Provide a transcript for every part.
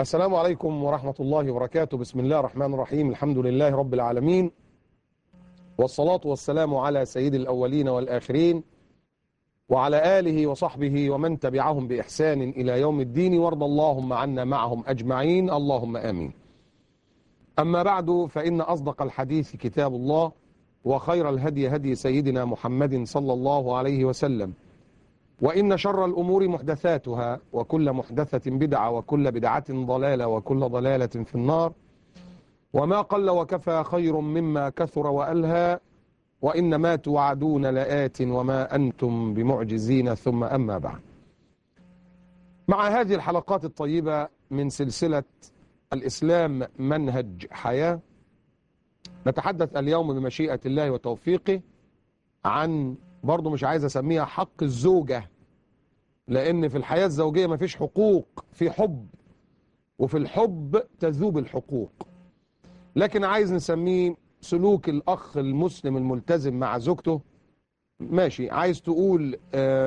السلام عليكم ورحمة الله وبركاته بسم الله الرحمن الرحيم الحمد لله رب العالمين والصلاة والسلام على سيد الأولين والآخرين وعلى آله وصحبه ومن تبعهم بإحسان إلى يوم الدين وارض اللهم عنا معهم أجمعين اللهم آمين أما بعد فإن أصدق الحديث كتاب الله وخير الهدي هدي سيدنا محمد صلى الله عليه وسلم وإن شر الأمور محدثاتها وكل محدثة بدعة وكل بدعة ضلالة وكل ضلالة في النار وما قل وكفى خير مما كثر وألهى وإن ما توعدون لآت وما أنتم بمعجزين ثم أما بعد مع هذه الحلقات الطيبة من سلسلة الإسلام منهج حياة نتحدث اليوم بمشيئة الله وتوفيقه عن برضه مش عايز أسميها حق الزوجة لأن في الحياة الزوجية مفيش حقوق في حب وفي الحب تذوب الحقوق لكن عايز نسميه سلوك الأخ المسلم الملتزم مع زوجته ماشي عايز تقول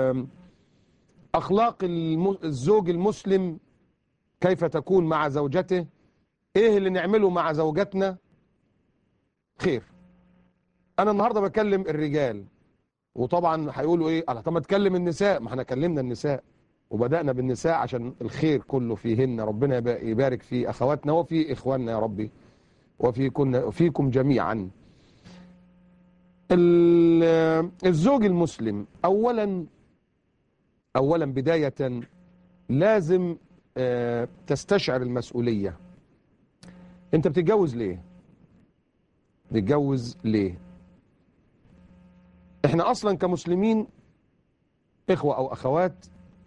أخلاق الزوج المسلم كيف تكون مع زوجته إيه اللي نعمله مع زوجتنا خير أنا النهاردة بكلم الرجال وطبعا هيقولوا ايه الله طب ما تكلم النساء ما احنا كلمنا النساء وبدأنا بالنساء عشان الخير كله فيهن ربنا يبارك في اخواتنا وفي اخواننا يا ربي وفي كنا فيكم جميعا الزوج المسلم اولا اولا بداية لازم تستشعر المسؤولية انت بتتجوز ليه بتتجوز ليه احنا اصلا كمسلمين اخوة او اخوات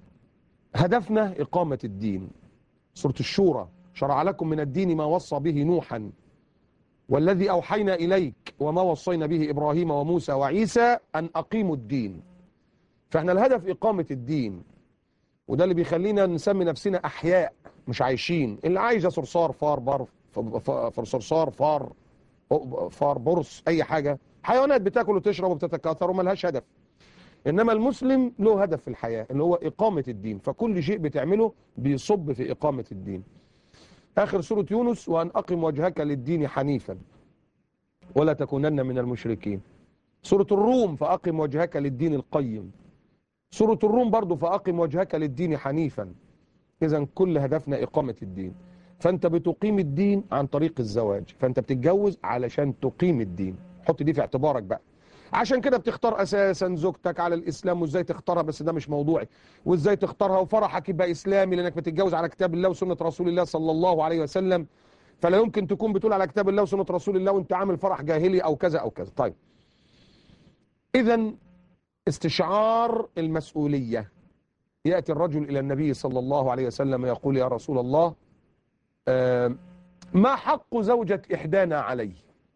هدفنا اقامة الدين سورة الشورى شرع لكم من الدين ما وصى به نوحا والذي اوحينا اليك وما وصينا به ابراهيم وموسى وعيسى ان اقيموا الدين فاحنا الهدف اقامة الدين وده اللي بيخلينا نسمي نفسنا احياء مش عايشين اللي عايش صرصار فار بر فر صرصار فار فار برص اي حاجة حيوانات بتاكل وتشرب وبتتكاثر وملهاش هدف انما المسلم له هدف في الحياة اللي هو اقامة الدين فكل شيء بتعمله بيصب في اقامة الدين اخر سورة يونس وان اقم وجهك للدين حنيفا ولا تكونن من المشركين سورة الروم فاقم وجهك للدين القيم سورة الروم برضو فاقم وجهك للدين حنيفا اذا كل هدفنا اقامة الدين فانت بتقيم الدين عن طريق الزواج فانت بتتجوز علشان تقيم الدين حط دي في اعتبارك بقى عشان كده بتختار اساسا زوجتك على الاسلام وازاي تختارها بس ده مش موضوعي وازاي تختارها وفرحك يبقى اسلامي لانك بتتجوز على كتاب الله وسنه رسول الله صلى الله عليه وسلم فلا يمكن تكون بتقول على كتاب الله وسنه رسول الله وانت عامل فرح جاهلي او كذا او كذا طيب اذا استشعار المسؤوليه ياتي الرجل الى النبي صلى الله عليه وسلم يقول يا رسول الله آه ما حق زوجة إحدانا عليه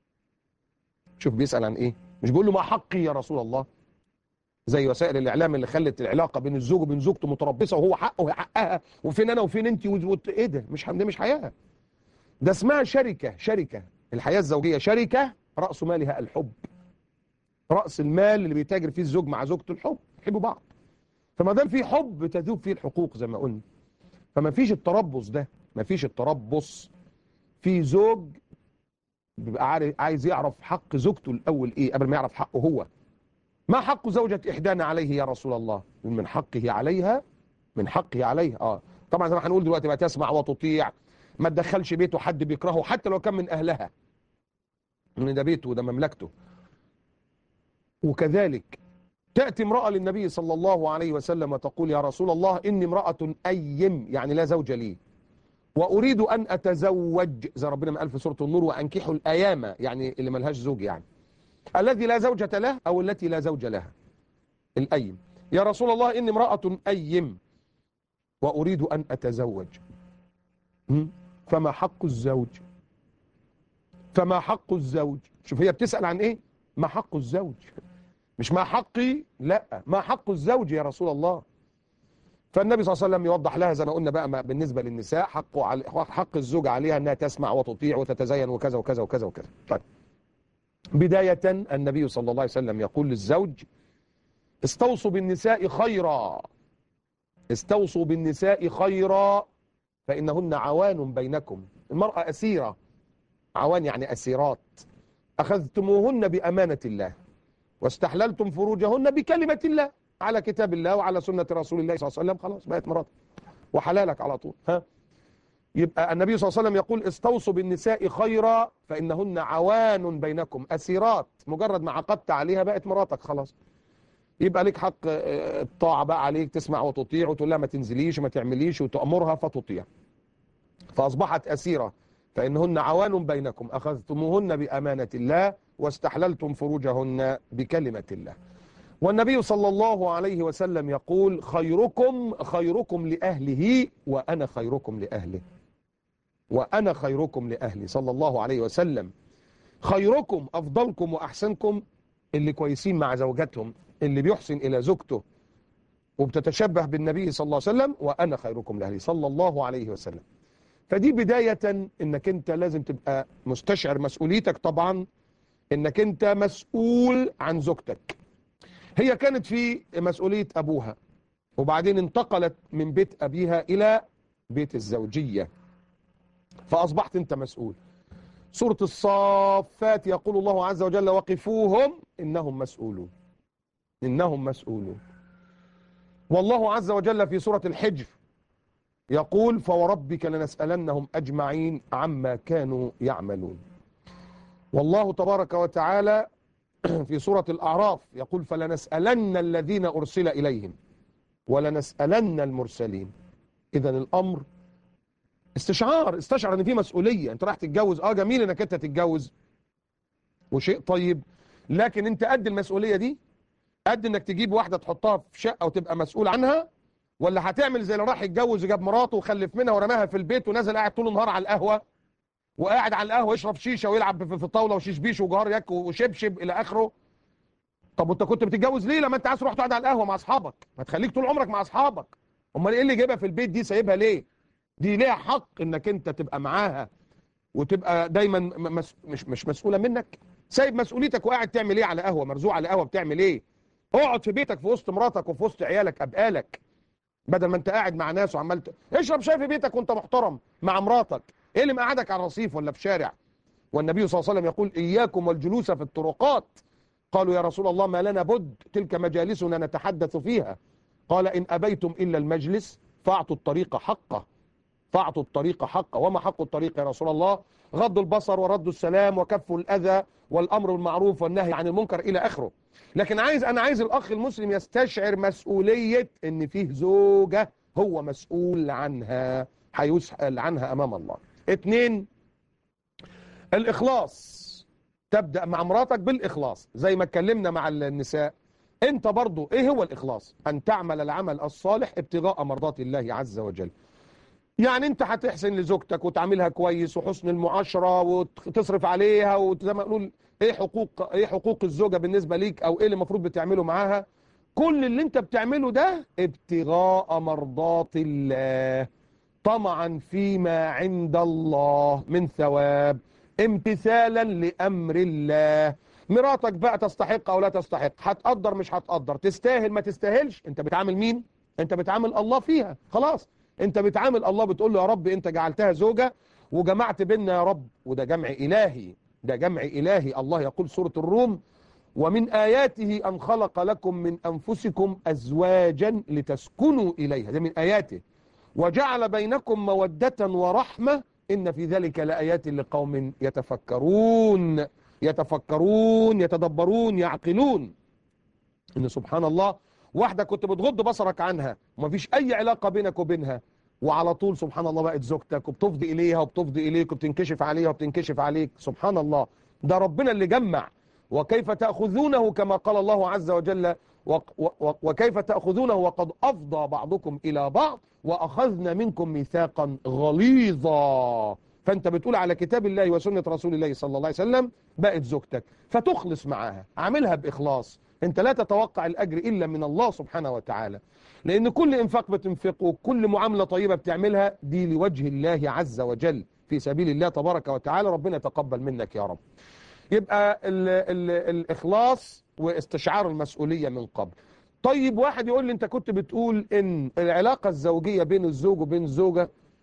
شوف بيسأل عن إيه مش بيقول له ما حقي يا رسول الله زي وسائل الإعلام اللي خلت العلاقة بين الزوج وبين زوجته متربصة وهو حقه وهي حقها وفين أنا وفين أنت وت... إيه ده مش ده مش حياة ده اسمها شركة شركة الحياة الزوجية شركة رأس مالها الحب رأس المال اللي بيتاجر فيه الزوج مع زوجته الحب يحبوا بعض فما دام في حب تذوب فيه الحقوق زي ما قلنا فما فيش التربص ده ما فيش التربص في زوج بيبقى عايز يعرف حق زوجته الأول إيه قبل ما يعرف حقه هو ما حق زوجة إحدانا عليه يا رسول الله من حقه عليها من حقه عليها آه طبعا زي ما هنقول دلوقتي بقى تسمع وتطيع ما تدخلش بيته حد بيكرهه حتى لو كان من أهلها من ده بيته وده مملكته وكذلك تأتي امرأة للنبي صلى الله عليه وسلم وتقول يا رسول الله إني امرأة أيم يعني لا زوج لي وأريد أن أتزوج زي ربنا ما قال في سورة النور وأنكحوا الأيام يعني اللي ملهاش زوج يعني الذي لا زوجة له أو التي لا زوج لها الأيم يا رسول الله إني امرأة أيم وأريد أن أتزوج فما حق الزوج فما حق الزوج شوف هي بتسأل عن إيه ما حق الزوج مش ما حقي لا ما حق الزوج يا رسول الله فالنبي صلى الله عليه وسلم يوضح لها زي ما قلنا بقى بالنسبة للنساء حقه علي حق الزوج عليها انها تسمع وتطيع وتتزين وكذا وكذا وكذا وكذا طيب بداية النبي صلى الله عليه وسلم يقول للزوج استوصوا بالنساء خيرا استوصوا بالنساء خيرا فإنهن عوان بينكم المرأة أسيرة عوان يعني أسيرات أخذتموهن بأمانة الله واستحللتم فروجهن بكلمة الله على كتاب الله وعلى سنة رسول الله صلى الله عليه وسلم خلاص بقت مراتك وحلالك على طول ها يبقى النبي صلى الله عليه وسلم يقول استوصوا بالنساء خيرا فإنهن عوان بينكم أسيرات مجرد ما عقدت عليها بقت مراتك خلاص يبقى لك حق الطاعة بقى عليك تسمع وتطيع وتقول لها ما تنزليش وما تعمليش وتأمرها فتطيع فأصبحت أسيرة فإنهن عوان بينكم أخذتموهن بأمانة الله واستحللتم فروجهن بكلمة الله والنبي صلى الله عليه وسلم يقول خيركم خيركم لأهله وأنا خيركم لأهله وأنا خيركم لأهلي صلى الله عليه وسلم خيركم أفضلكم وأحسنكم اللي كويسين مع زوجاتهم اللي بيحسن إلى زوجته وبتتشبه بالنبي صلى الله عليه وسلم وأنا خيركم لأهلي صلى الله عليه وسلم فدي بداية انك انت لازم تبقى مستشعر مسؤوليتك طبعا انك انت مسؤول عن زوجتك هي كانت في مسؤولية ابوها وبعدين انتقلت من بيت ابيها الى بيت الزوجية فاصبحت انت مسؤول سورة الصافات يقول الله عز وجل وقفوهم انهم مسؤولون انهم مسؤولون والله عز وجل في سورة الحجر يقول فوربك لنسألنهم أجمعين عما كانوا يعملون والله تبارك وتعالى في سورة الأعراف يقول فلنسألن الذين أرسل إليهم ولنسألن المرسلين إذا الأمر استشعار استشعر ان في مسؤولية انت راح تتجوز اه جميل انك انت تتجوز وشيء طيب لكن انت قد المسؤولية دي قد انك تجيب واحدة تحطها في شقة وتبقى مسؤول عنها ولا هتعمل زي اللي راح يتجوز وجاب مراته وخلف منها ورماها في البيت ونزل قاعد طول النهار على القهوه وقاعد على القهوه يشرب شيشه ويلعب في الطاوله وشيش بيش وجهار يك وشبشب الى اخره طب وانت كنت بتتجوز ليه لما انت عايز تروح تقعد على القهوه مع اصحابك ما تخليك طول عمرك مع اصحابك امال ايه اللي جايبها في البيت دي سايبها ليه دي ليها حق انك انت تبقى معاها وتبقى دايما مس... مش مش مسؤوله منك سايب مسؤوليتك وقاعد تعمل ايه على قهوه مرزوع على قهوه بتعمل ايه اقعد في بيتك في وسط مراتك وفي وسط عيالك ابقالك بدل ما انت قاعد مع ناس وعمال ت... اشرب شاي في بيتك وانت محترم مع مراتك ايه اللي مقعدك على الرصيف ولا في شارع والنبي صلى الله عليه وسلم يقول اياكم والجلوس في الطرقات قالوا يا رسول الله ما لنا بد تلك مجالسنا نتحدث فيها قال ان ابيتم الا المجلس فاعطوا الطريق حقه فاعطوا الطريق حقه وما حق الطريق يا رسول الله غض البصر ورد السلام وكف الاذى والامر بالمعروف والنهي عن المنكر الى اخره لكن عايز انا عايز الاخ المسلم يستشعر مسؤولية ان فيه زوجة هو مسؤول عنها هيسأل عنها امام الله اتنين الاخلاص تبدأ مع مراتك بالاخلاص زي ما اتكلمنا مع النساء انت برضو ايه هو الاخلاص ان تعمل العمل الصالح ابتغاء مرضات الله عز وجل يعني انت هتحسن لزوجتك وتعاملها كويس وحسن المعاشرة وتصرف عليها وزي ما نقول ايه حقوق ايه حقوق الزوجة بالنسبة ليك او ايه اللي المفروض بتعمله معاها كل اللي انت بتعمله ده ابتغاء مرضات الله طمعا فيما عند الله من ثواب امتثالا لامر الله مراتك بقى تستحق او لا تستحق هتقدر مش هتقدر تستاهل ما تستاهلش انت بتعامل مين انت بتعامل الله فيها خلاص انت بتعامل الله بتقول له يا رب انت جعلتها زوجة وجمعت بيننا يا رب وده جمع الهي ده جمع إلهي الله يقول سورة الروم ومن آياته أن خلق لكم من أنفسكم أزواجا لتسكنوا إليها ده من آياته وجعل بينكم مودة ورحمة إن في ذلك لآيات لقوم يتفكرون يتفكرون يتدبرون يعقلون إن سبحان الله واحدة كنت بتغض بصرك عنها ومفيش أي علاقة بينك وبينها وعلى طول سبحان الله بقت زوجتك وبتفضي إليها وبتفضي إليك وبتنكشف عليها وبتنكشف عليك سبحان الله ده ربنا اللي جمع وكيف تأخذونه كما قال الله عز وجل وكيف تأخذونه وقد أفضى بعضكم إلى بعض وأخذنا منكم ميثاقا غليظا فأنت بتقول على كتاب الله وسنة رسول الله صلى الله عليه وسلم بقت زوجتك فتخلص معاها عاملها بإخلاص انت لا تتوقع الأجر إلا من الله سبحانه وتعالى لأن كل إنفاق بتنفقه كل معاملة طيبة بتعملها دي لوجه الله عز وجل في سبيل الله تبارك وتعالى ربنا يتقبل منك يا رب يبقى ال ال الإخلاص واستشعار المسؤولية من قبل طيب واحد يقول لي انت كنت بتقول ان العلاقة الزوجية بين الزوج وبين الزوجة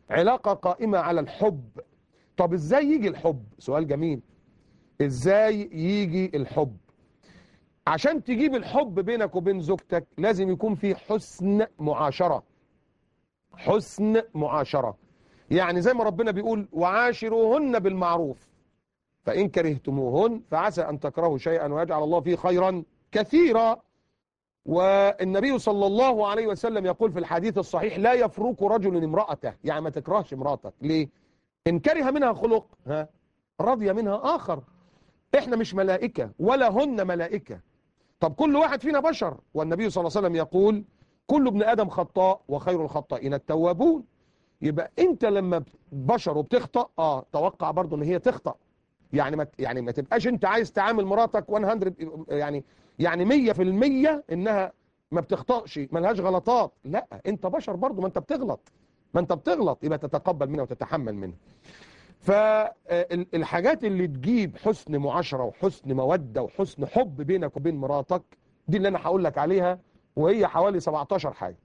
علاقة قائمة على الحب طب ازاي يجي الحب سؤال جميل ازاي يجي الحب عشان تجيب الحب بينك وبين زوجتك لازم يكون في حسن معاشرة حسن معاشرة يعني زي ما ربنا بيقول وعاشروهن بالمعروف فإن كرهتموهن فعسى أن تكرهوا شيئا ويجعل الله فيه خيرا كثيرا والنبي صلى الله عليه وسلم يقول في الحديث الصحيح لا يفرق رجل امرأته يعني ما تكرهش امرأتك ليه إن كره منها خلق ها رضي منها آخر إحنا مش ملائكة ولا هن ملائكة طب كل واحد فينا بشر والنبي صلى الله عليه وسلم يقول كل ابن آدم خطاء وخير الخطائين التوابون يبقى انت لما بشر وبتخطأ اه توقع برضو ان هي تخطأ يعني ما يعني ما تبقاش انت عايز تعامل مراتك 100 يعني يعني 100% انها ما بتخطأش ملهاش غلطات لا انت بشر برضو ما انت بتغلط ما انت بتغلط يبقى تتقبل منها وتتحمل منها فالحاجات اللي تجيب حسن معاشرة وحسن مودة وحسن حب بينك وبين مراتك دي اللي انا هقول لك عليها وهي حوالي 17 حاجة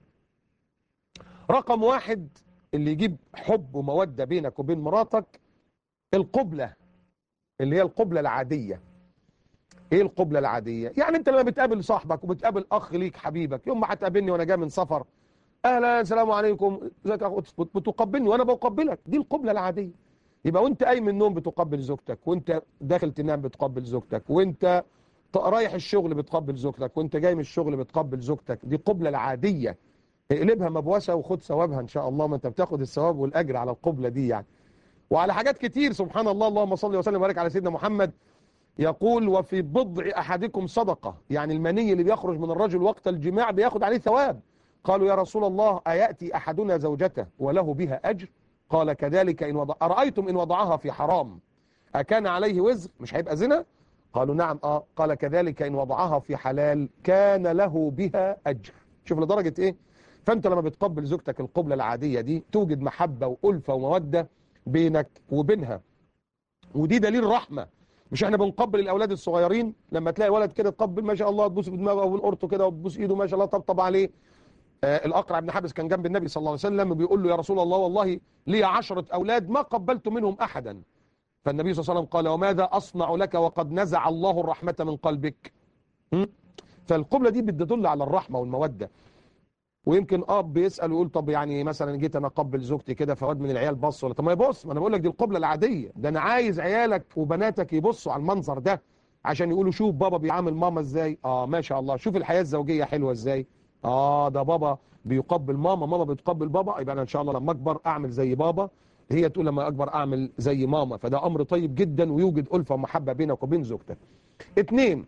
رقم واحد اللي يجيب حب ومودة بينك وبين مراتك القبلة اللي هي القبلة العادية ايه القبلة العادية يعني انت لما بتقابل صاحبك وبتقابل اخ ليك حبيبك يوم ما هتقابلني وانا جاي من سفر اهلا السلام عليكم ازيك يا اخو بتقبلني وانا بقبلك دي القبلة العادية يبقى وانت قايم من النوم بتقبل زوجتك وانت داخل تنام بتقبل زوجتك وانت رايح الشغل بتقبل زوجتك وانت جاي من الشغل بتقبل زوجتك دي قبلة العادية اقلبها مبوسة وخد ثوابها ان شاء الله ما انت بتاخد الثواب والاجر على القبلة دي يعني وعلى حاجات كتير سبحان الله اللهم صل وسلم وبارك على سيدنا محمد يقول وفي بضع احدكم صدقة يعني المني اللي بيخرج من الرجل وقت الجماع بياخد عليه ثواب قالوا يا رسول الله اياتي احدنا زوجته وله بها اجر قال كذلك ان وضع ارايتم ان وضعها في حرام اكان عليه وزر مش هيبقى زنا قالوا نعم اه قال كذلك ان وضعها في حلال كان له بها اجر شوف لدرجة ايه فانت لما بتقبل زوجتك القبلة العادية دي توجد محبة وألفة ومودة بينك وبينها ودي دليل رحمة مش احنا بنقبل الاولاد الصغيرين لما تلاقي ولد كده تقبل ما شاء الله تبوس بدماغه او قرطه كده وتبوس ايده ما شاء الله طبطب عليه آه الاقرع بن حابس كان جنب النبي صلى الله عليه وسلم بيقول له يا رسول الله والله لي عشرة اولاد ما قبلت منهم احدا فالنبي صلى الله عليه وسلم قال وماذا اصنع لك وقد نزع الله الرحمة من قلبك م? فالقبلة دي بتدل على الرحمة والمودة ويمكن اب بيسال ويقول طب يعني مثلا جيت انا اقبل زوجتي كده فواد من العيال بص ولا طب ما يبص ما انا بقول لك دي القبله العاديه ده انا عايز عيالك وبناتك يبصوا على المنظر ده عشان يقولوا شوف بابا بيعامل ماما ازاي اه ما شاء الله شوف الحياه الزوجيه حلوه ازاي اه ده بابا بيقبل ماما ماما بتقبل بابا يبقى انا ان شاء الله لما اكبر اعمل زي بابا هي تقول لما اكبر اعمل زي ماما فده امر طيب جدا ويوجد الفه ومحبه بينك وبين زوجتك اتنين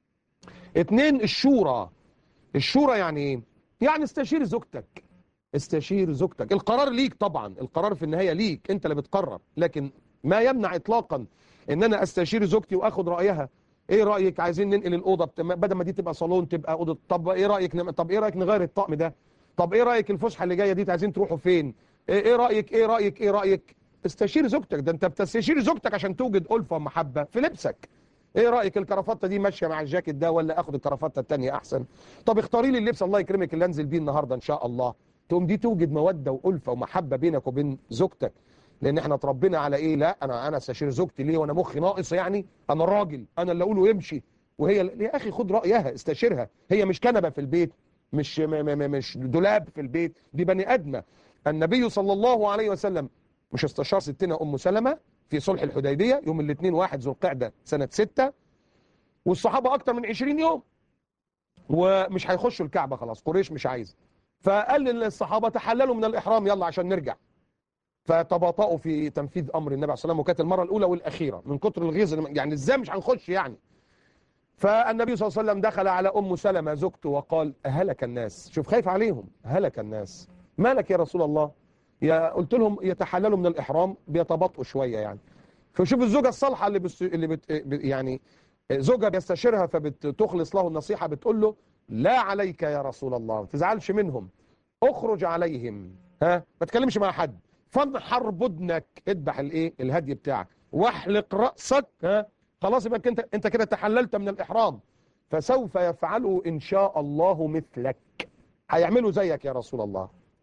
اتنين الشورى الشورى يعني ايه يعني استشير زوجتك استشير زوجتك القرار ليك طبعا القرار في النهاية ليك انت اللي بتقرر لكن ما يمنع اطلاقا ان انا استشير زوجتي واخد رأيها ايه رأيك عايزين ننقل الأوضة بت... بدل ما دي تبقى صالون تبقى أوضة طب ايه رأيك نم... طب ايه رأيك نغير الطقم ده طب ايه رأيك الفسحة اللي جاية دي عايزين تروحوا فين ايه, إيه رأيك ايه رأيك ايه رأيك استشير زوجتك ده انت بتستشير زوجتك عشان توجد ألفة ومحبة في لبسك ايه رايك الكرافته دي ماشيه مع الجاكيت ده ولا اخد الكرافته الثانيه احسن طب اختاري لي اللبس الله يكرمك اللي انزل بيه النهارده ان شاء الله تقوم دي توجد موده والفه ومحبه بينك وبين زوجتك لان احنا اتربينا على ايه لا انا انا استشير زوجتي ليه وانا مخي ناقص يعني انا الراجل انا اللي اقوله يمشي وهي يا اخي خد رايها استشيرها هي مش كنبه في البيت مش م م مش دولاب في البيت دي بني ادمه النبي صلى الله عليه وسلم مش استشار ستنا ام سلمة في صلح الحديبيه يوم الاثنين واحد ذو القعده سنه 6 والصحابة أكتر من 20 يوم ومش هيخشوا الكعبة خلاص قريش مش عايزة فقال للصحابة تحللوا من الإحرام يلا عشان نرجع فتباطؤوا في تنفيذ أمر النبي عليه الصلاة والسلام وكانت المرة الأولى والأخيرة من كتر الغيظ يعني إزاي مش هنخش يعني فالنبي صلى الله عليه وسلم دخل على أم سلمة زوجته وقال هلك الناس شوف خايف عليهم هلك الناس مالك يا رسول الله يا قلت لهم يتحللوا من الإحرام بيتباطؤوا شوية يعني فشوف الزوجة الصالحة اللي, بس اللي بت يعني زوجها بيستشيرها فبتخلص له النصيحة بتقول له لا عليك يا رسول الله ما تزعلش منهم اخرج عليهم ها ما تكلمش مع حد فانحر بدنك اذبح الايه الهدي بتاعك واحلق رأسك ها خلاص يبقى انت انت كده تحللت من الاحرام فسوف يفعلوا ان شاء الله مثلك هيعملوا زيك يا رسول الله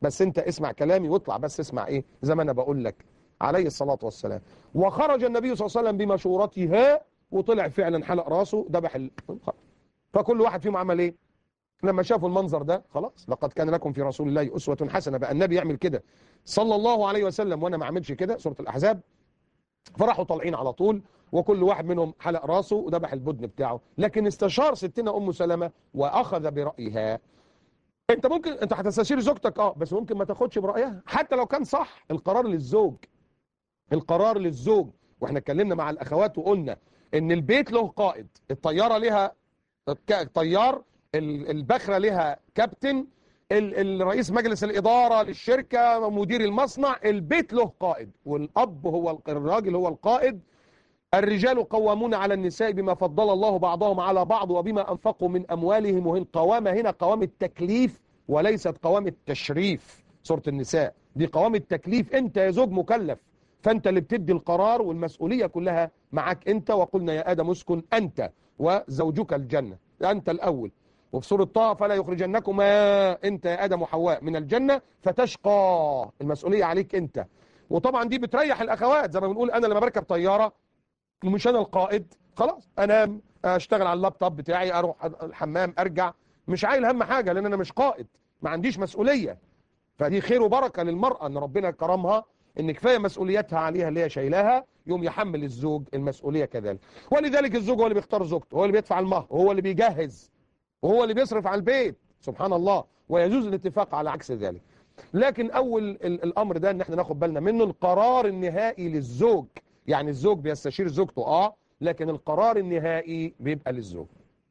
بس انت اسمع كلامي واطلع بس اسمع ايه زي ما انا بقول لك عليه الصلاة والسلام وخرج النبي صلى الله عليه وسلم بمشورتها وطلع فعلا حلق راسه ذبح ال... فكل واحد فيهم عمل ايه لما شافوا المنظر ده خلاص لقد كان لكم في رسول الله أسوة حسنة بقى النبي يعمل كده صلى الله عليه وسلم وانا ما اعملش كده سورة الأحزاب فراحوا طالعين على طول وكل واحد منهم حلق راسه وذبح البدن بتاعه لكن استشار ستنا أم سلمة وأخذ برأيها انت ممكن انت هتستشير زوجتك اه بس ممكن ما تاخدش برأيها حتى لو كان صح القرار للزوج القرار للزوج واحنا اتكلمنا مع الاخوات وقلنا ان البيت له قائد الطيارة لها طيار البخرة لها كابتن الرئيس مجلس الإدارة للشركة مدير المصنع البيت له قائد والأب هو الراجل هو القائد الرجال قوامون على النساء بما فضل الله بعضهم على بعض وبما أنفقوا من أموالهم وهي القوامة هنا قوام التكليف وليست قوام التشريف سورة النساء دي قوام التكليف أنت يا زوج مكلف فأنت اللي بتدي القرار والمسؤولية كلها معك أنت وقلنا يا آدم اسكن أنت وزوجك الجنة أنت الأول وفي سورة طه فلا يخرجنكما أنت يا آدم وحواء من الجنة فتشقى المسؤولية عليك أنت وطبعا دي بتريح الأخوات زي ما بنقول أنا لما بركب طيارة ومش أنا القائد خلاص أنام أشتغل على اللابتوب بتاعي أروح الحمام أرجع مش عايل هم حاجة لأن أنا مش قائد ما عنديش مسؤولية فدي خير وبركة للمرأة أن ربنا كرمها ان كفايه مسؤوليتها عليها اللي هي شايلاها يوم يحمل الزوج المسؤوليه كذلك ولذلك الزوج هو اللي بيختار زوجته هو اللي بيدفع المهر وهو اللي بيجهز وهو اللي بيصرف على البيت سبحان الله ويجوز الاتفاق على عكس ذلك لكن اول الامر ده ان احنا ناخد بالنا منه القرار النهائي للزوج يعني الزوج بيستشير زوجته اه لكن القرار النهائي بيبقى للزوج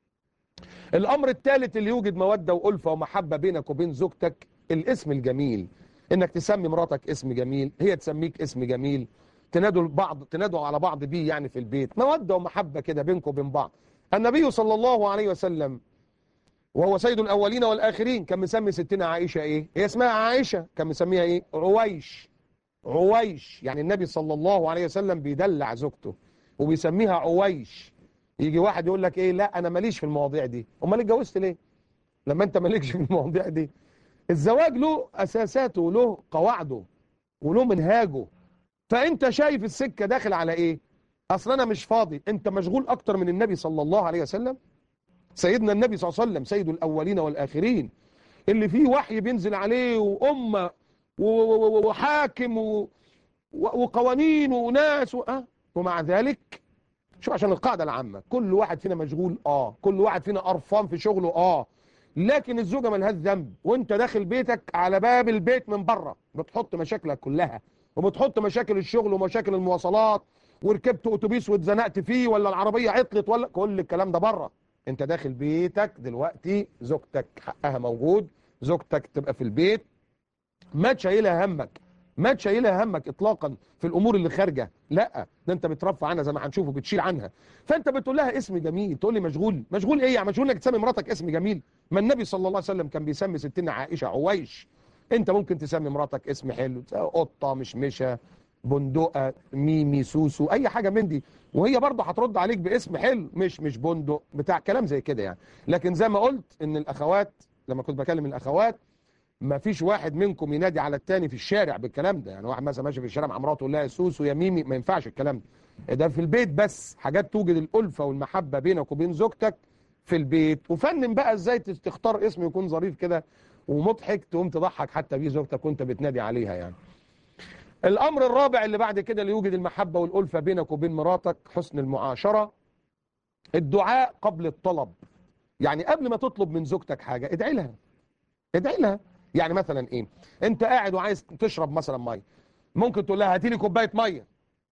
الامر الثالث اللي يوجد موده والفه ومحبه بينك وبين زوجتك الاسم الجميل انك تسمي مراتك اسم جميل هي تسميك اسم جميل تنادوا بعض تنادوا على بعض بيه يعني في البيت موده ومحبه كده بينكم وبين بعض النبي صلى الله عليه وسلم وهو سيد الاولين والاخرين كان مسمي ستنا عائشه ايه هي اسمها عائشه كان مسميها ايه عويش عويش يعني النبي صلى الله عليه وسلم بيدلع زوجته وبيسميها عويش يجي واحد يقول لك ايه لا انا ماليش في المواضيع دي امال اتجوزت ليه لما انت مالكش في المواضيع دي الزواج له أساساته وله قواعده وله منهاجه فأنت شايف السكة داخل على إيه أصل أنا مش فاضي أنت مشغول أكتر من النبي صلى الله عليه وسلم سيدنا النبي صلى الله عليه وسلم سيد الأولين والآخرين اللي فيه وحي بينزل عليه وأمة وحاكم وقوانين وناس أه ومع ذلك شوف عشان القاعدة العامة كل واحد فينا مشغول آه كل واحد فينا قرفان في شغله آه لكن الزوجة ملهاش ذنب وانت داخل بيتك على باب البيت من بره بتحط مشاكلك كلها وبتحط مشاكل الشغل ومشاكل المواصلات وركبت اتوبيس واتزنقت فيه ولا العربية عطلت ولا كل الكلام ده بره انت داخل بيتك دلوقتي زوجتك حقها موجود زوجتك تبقى في البيت ما تشيلها همك ما تشيلها همك اطلاقا في الامور اللي خارجه لا ده انت بترفع عنها زي ما هنشوفه بتشيل عنها فانت بتقول لها اسم جميل تقول لي مشغول مشغول ايه يعني مشغول انك تسمي مراتك اسم جميل ما النبي صلى الله عليه وسلم كان بيسمي ستنا عائشه عويش انت ممكن تسمي مراتك اسم حلو قطه مشمشه بندقه ميمي سوسو اي حاجه من دي وهي برضه هترد عليك باسم حلو مش مش بندق بتاع كلام زي كده يعني لكن زي ما قلت ان الاخوات لما كنت بكلم الاخوات ما فيش واحد منكم ينادي على التاني في الشارع بالكلام ده يعني واحد مثلا ماشي في الشارع مع مراته يقول لها يا سوسو يا ميمي ما ينفعش الكلام ده ده في البيت بس حاجات توجد الألفة والمحبة بينك وبين زوجتك في البيت وفنن بقى ازاي تختار اسم يكون ظريف كده ومضحك تقوم تضحك حتى بيه زوجتك وانت بتنادي عليها يعني الأمر الرابع اللي بعد كده اللي يوجد المحبة والألفة بينك وبين مراتك حسن المعاشرة الدعاء قبل الطلب يعني قبل ما تطلب من زوجتك حاجة ادعي لها ادعي لها يعني مثلا ايه انت قاعد وعايز تشرب مثلا ميه ممكن تقول لها هاتي لي كوبايه ميه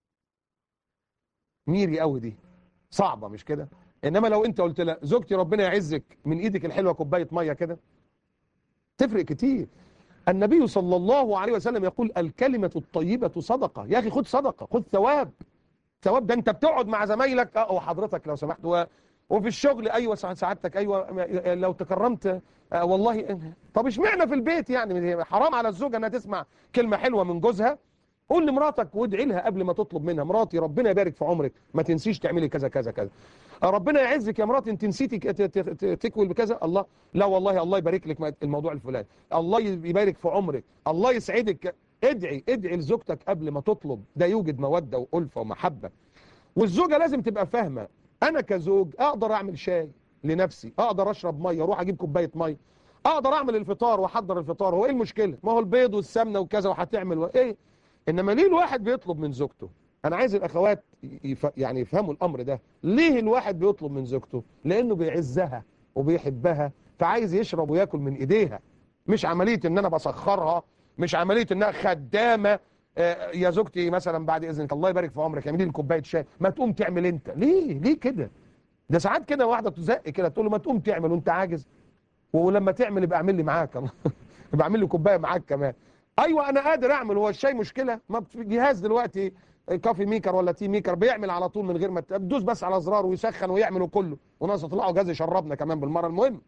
ميري قوي دي صعبه مش كده انما لو انت قلت لها زوجتي ربنا يعزك من ايدك الحلوه كوبايه ميه كده تفرق كتير النبي صلى الله عليه وسلم يقول الكلمه الطيبه صدقه يا اخي خد صدقه خد ثواب ثواب ده انت بتقعد مع زمايلك اه وحضرتك لو سمحت و... وفي الشغل ايوه سعادتك ايوه لو تكرمت آه والله طب اشمعنى في البيت يعني حرام على الزوجه انها تسمع كلمه حلوه من جوزها قول لمراتك وادعي لها قبل ما تطلب منها مراتي ربنا يبارك في عمرك ما تنسيش تعملي كذا كذا كذا ربنا يعزك يا مراتي انت نسيتي ك- ت- ت- تكوي بكذا الله لا والله الله يبارك لك ما- الموضوع الفلاني الله يبارك في عمرك الله يسعدك ادعي ادعي لزوجتك قبل ما تطلب ده يوجد موده والفه ومحبه والزوجه لازم تبقى فاهمه انا كزوج اقدر اعمل شاي لنفسي اقدر اشرب ميه اروح اجيب كوبايه ميه اقدر اعمل الفطار واحضر الفطار هو ايه المشكله ما هو البيض والسمنه وكذا وهتعمل و... ايه انما ليه الواحد بيطلب من زوجته انا عايز الاخوات يف... يعني يفهموا الامر ده ليه الواحد بيطلب من زوجته لانه بيعزها وبيحبها فعايز يشرب وياكل من ايديها مش عمليه ان انا بسخرها مش عمليه انها خدامه آه، يا زوجتي مثلا بعد اذنك الله يبارك في عمرك اعملي لي كوبايه شاي ما تقوم تعمل انت ليه ليه كده ده ساعات كده واحده تزق كده تقول له ما تقوم تعمل وانت عاجز ولما تعمل يبقى اعمل لي معاك يبقى اعمل لي كوبايه معاك كمان ايوه انا قادر اعمل هو الشاي مشكله ما في جهاز دلوقتي كافي ميكر ولا تي ميكر بيعمل على طول من غير ما ت- تدوس بس على زرار ويسخن ويعمل كله وناس يطلعوا جهاز يشربنا كمان بالمره المهم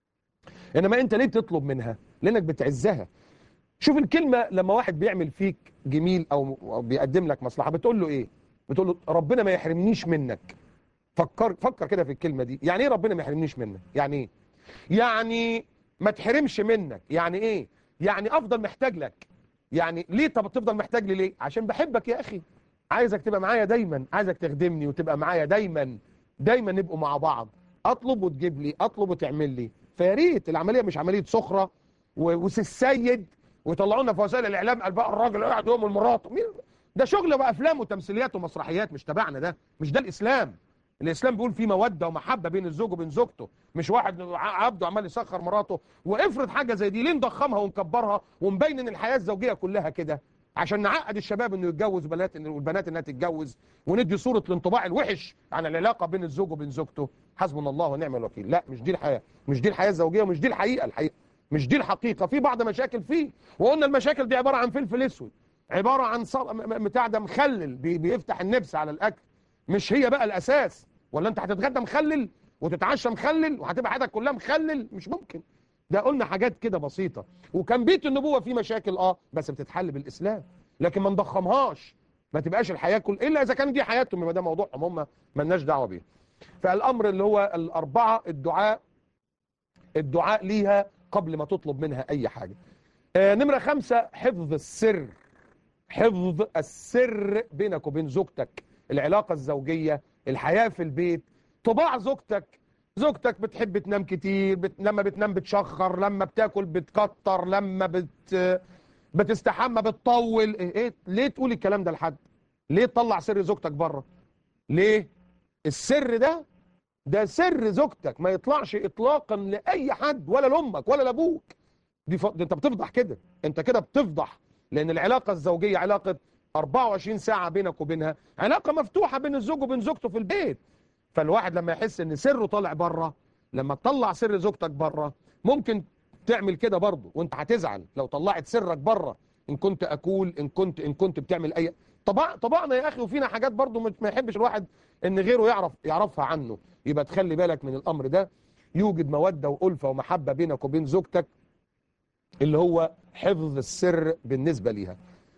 انما انت ليه بتطلب منها لانك بتعزها شوف الكلمه لما واحد بيعمل فيك جميل او أو بيقدم لك مصلحه بتقول له ايه بتقول له ربنا ما يحرمنيش منك فكر فكر كده في الكلمه دي يعني ايه ربنا ما يحرمنيش منك يعني ايه يعني ما تحرمش منك يعني ايه يعني افضل محتاج لك يعني ليه طب تفضل محتاج لي ليه عشان بحبك يا اخي عايزك تبقى معايا دايما عايزك تخدمني وتبقى معايا دايما دايما نبقوا مع بعض اطلب وتجيب لي اطلب وتعمل لي فيا ريت العمليه مش عمليه سخره و- وسيد ويطلعونا في وسائل الاعلام قال بقى الراجل قاعد يوم مراته مين ده شغل بقى افلام وتمثيليات ومسرحيات مش تبعنا ده مش ده الاسلام الاسلام بيقول فيه موده ومحبه بين الزوج وبين زوجته مش واحد ع- عبده عمال يسخر مراته وافرض حاجه زي دي ليه نضخمها ونكبرها ونبين ان الحياه الزوجيه كلها كده عشان نعقد الشباب انه يتجوز وبنات والبنات انها تتجوز وندي صوره الانطباع الوحش عن العلاقه بين الزوج وبين زوجته حسبنا الله ونعم الوكيل لا مش دي الحياه مش دي الحياه الزوجيه ومش دي الحقيقه الحقيقه مش دي الحقيقه في بعض مشاكل فيه وقلنا المشاكل دي عباره عن فلفل اسود عباره عن صل... م- م- بتاع ده مخلل بي... بيفتح النفس على الاكل مش هي بقى الاساس ولا انت هتتغدى مخلل وتتعشى مخلل وهتبقى حياتك كلها مخلل مش ممكن ده قلنا حاجات كده بسيطه وكان بيت النبوه فيه مشاكل اه بس بتتحل بالاسلام لكن ما نضخمهاش ما تبقاش الحياه كل الا اذا كان دي حياتهم يبقى ده موضوعهم هم مالناش دعوه بيه فالامر اللي هو الاربعه الدعاء الدعاء ليها قبل ما تطلب منها اي حاجه آه نمره خمسة حفظ السر حفظ السر بينك وبين زوجتك العلاقه الزوجيه الحياه في البيت طباع زوجتك زوجتك بتحب تنام كتير بت... لما بتنام بتشخر لما بتاكل بتكتر لما بت... بتستحمى بتطول ايه, إيه؟ ليه تقول الكلام ده لحد ليه تطلع سر زوجتك بره ليه السر ده ده سر زوجتك ما يطلعش اطلاقا لاي حد ولا لامك ولا لابوك دي, ف... دي انت بتفضح كده انت كده بتفضح لان العلاقه الزوجيه علاقه 24 ساعه بينك وبينها علاقه مفتوحه بين الزوج وبين زوجته في البيت فالواحد لما يحس ان سره طالع بره لما تطلع سر زوجتك بره ممكن تعمل كده برضه وانت هتزعل لو طلعت سرك بره ان كنت اكول ان كنت ان كنت بتعمل اي طبع طبعنا يا اخي وفينا حاجات برضه مش- ما يحبش الواحد ان غيره يعرف يعرفها عنه يبقى تخلي بالك من الامر ده يوجد موده والفه ومحبه بينك وبين زوجتك اللي هو حفظ السر بالنسبه ليها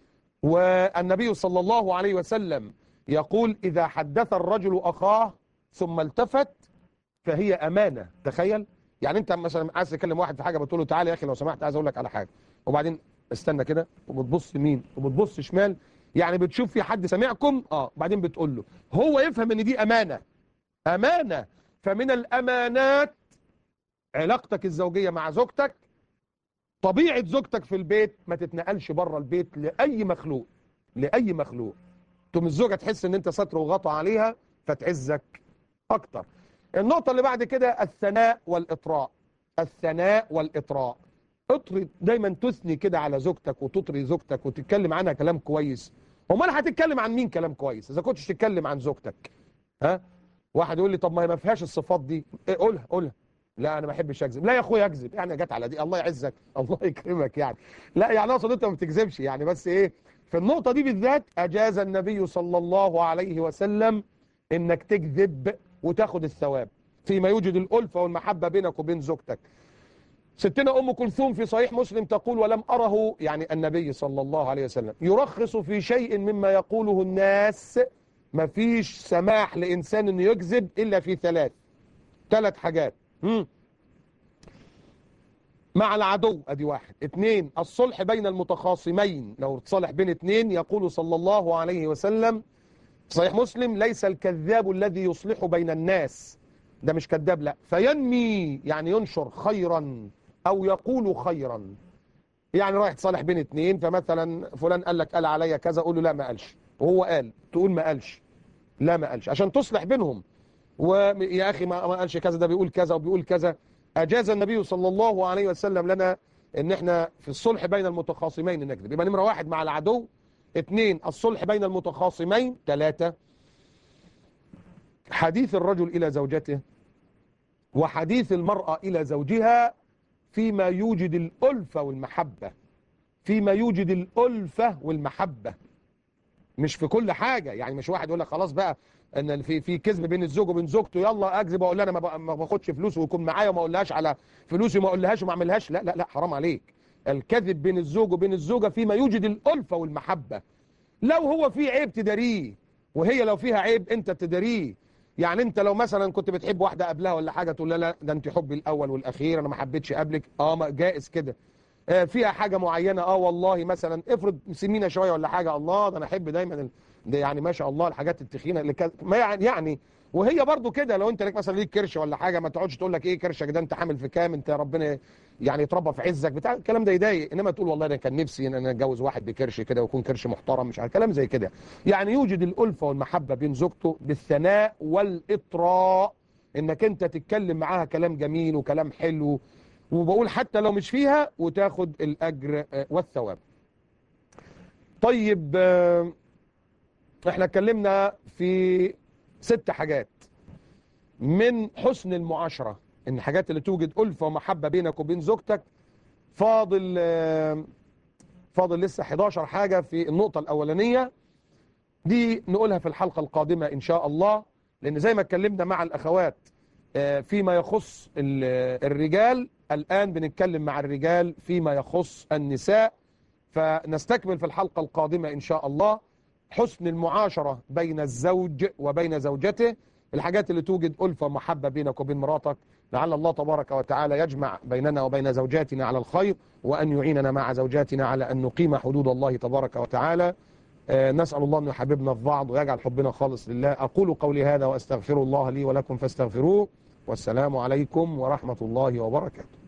والنبي صلى الله عليه وسلم يقول اذا حدث الرجل اخاه ثم التفت فهي امانه تخيل يعني انت مثلا عايز تكلم واحد في حاجه بتقول له تعالى يا اخي لو سمحت عايز اقول لك على حاجه وبعدين استنى كده وبتبص يمين وبتبص شمال يعني بتشوف في حد سامعكم اه بعدين بتقول له هو يفهم ان دي امانه امانه فمن الامانات علاقتك الزوجيه مع زوجتك طبيعه زوجتك في البيت ما تتنقلش بره البيت لاي مخلوق لاي مخلوق تقوم الزوجه تحس ان انت ستر وغطى عليها فتعزك اكتر النقطه اللي بعد كده الثناء والاطراء الثناء والاطراء اطري دايما تثني كده على زوجتك وتطري زوجتك وتتكلم عنها كلام كويس امال هتتكلم عن مين كلام كويس اذا كنتش تتكلم عن زوجتك ها واحد يقول لي طب ما هي ما فيهاش الصفات دي إيه قولها قولها لا انا ما بحبش اكذب لا يا اخويا اكذب يعني جت على دي الله يعزك الله يكرمك يعني لا يعني اقصد انت ما بتكذبش يعني بس ايه في النقطه دي بالذات اجاز النبي صلى الله عليه وسلم انك تكذب وتاخد الثواب فيما يوجد الالفه والمحبه بينك وبين زوجتك ستنا أم كلثوم في صحيح مسلم تقول ولم أره يعني النبي صلى الله عليه وسلم يرخص في شيء مما يقوله الناس ما فيش سماح لإنسان أنه يكذب إلا في ثلاث ثلاث حاجات مم. مع العدو ادي واحد اتنين الصلح بين المتخاصمين لو تصالح بين اتنين يقول صلى الله عليه وسلم صحيح مسلم ليس الكذاب الذي يصلح بين الناس ده مش كذاب لا فينمي يعني ينشر خيرا او يقول خيرا يعني رايح تصالح بين اتنين فمثلا فلان قال لك قال عليا كذا قول له لا ما قالش وهو قال تقول ما قالش لا ما قالش عشان تصلح بينهم ويا اخي ما ما قالش كذا ده بيقول كذا وبيقول كذا اجاز النبي صلى الله عليه وسلم لنا ان احنا في الصلح بين المتخاصمين نكذب يبقى نمره واحد مع العدو اثنين الصلح بين المتخاصمين ثلاثة حديث الرجل إلى زوجته وحديث المرأة إلى زوجها فيما يوجد الألفة والمحبة فيما يوجد الألفة والمحبة مش في كل حاجة يعني مش واحد يقول لك خلاص بقى ان في في كذب بين الزوج وبين زوجته يلا اكذب واقول لها انا ما ب- ما باخدش فلوس ويكون معايا وما اقولهاش على فلوسي وما اقولهاش وما اعملهاش لا لا لا حرام عليك الكذب بين الزوج وبين الزوجة فيما يوجد الألفة والمحبة لو هو في عيب تداريه وهي لو فيها عيب انت تداريه يعني انت لو مثلا كنت بتحب واحدة قبلها ولا حاجة تقول لها لا ده انت حبي الاول والاخير انا ما حبيتش قبلك اه ما- جائز كده آه، فيها حاجة معينة اه والله مثلا افرض سمينة شوية ولا حاجة الله ده انا احب دايما ال... ده يعني ما شاء الله الحاجات التخينة اللي كذا ما يعني يعني وهي برضو كده لو انت لك مثلا ليك كرش ولا حاجة ما تقعدش تقول لك ايه كرشك ده انت حامل في كام انت ربنا يعني يتربى في عزك بتاع الكلام ده يضايق انما تقول والله انا كان نفسي ان انا اتجوز واحد بكرش كده ويكون كرش محترم مش عارف كلام زي كده يعني يوجد الالفه والمحبه بين زوجته بالثناء والاطراء انك انت تتكلم معاها كلام جميل وكلام حلو وبقول حتى لو مش فيها وتاخد الاجر آه، والثواب طيب آه، احنا اتكلمنا في ست حاجات من حسن المعاشرة ان الحاجات اللي توجد ألفة ومحبة بينك وبين زوجتك فاضل آه، فاضل لسه 11 حاجة في النقطة الأولانية دي نقولها في الحلقة القادمة إن شاء الله لأن زي ما اتكلمنا مع الأخوات آه، فيما يخص ال- الرجال الآن بنتكلم مع الرجال فيما يخص النساء فنستكمل في الحلقة القادمة إن شاء الله حسن المعاشرة بين الزوج وبين زوجته الحاجات اللي توجد ألفة ومحبة بينك وبين مراتك لعل الله تبارك وتعالى يجمع بيننا وبين زوجاتنا على الخير وأن يعيننا مع زوجاتنا على أن نقيم حدود الله تبارك وتعالى آه، نسأل الله أن يحببنا في بعض ويجعل حبنا خالص لله أقول قولي هذا وأستغفر الله لي ولكم فاستغفروه والسلام عليكم ورحمة الله وبركاته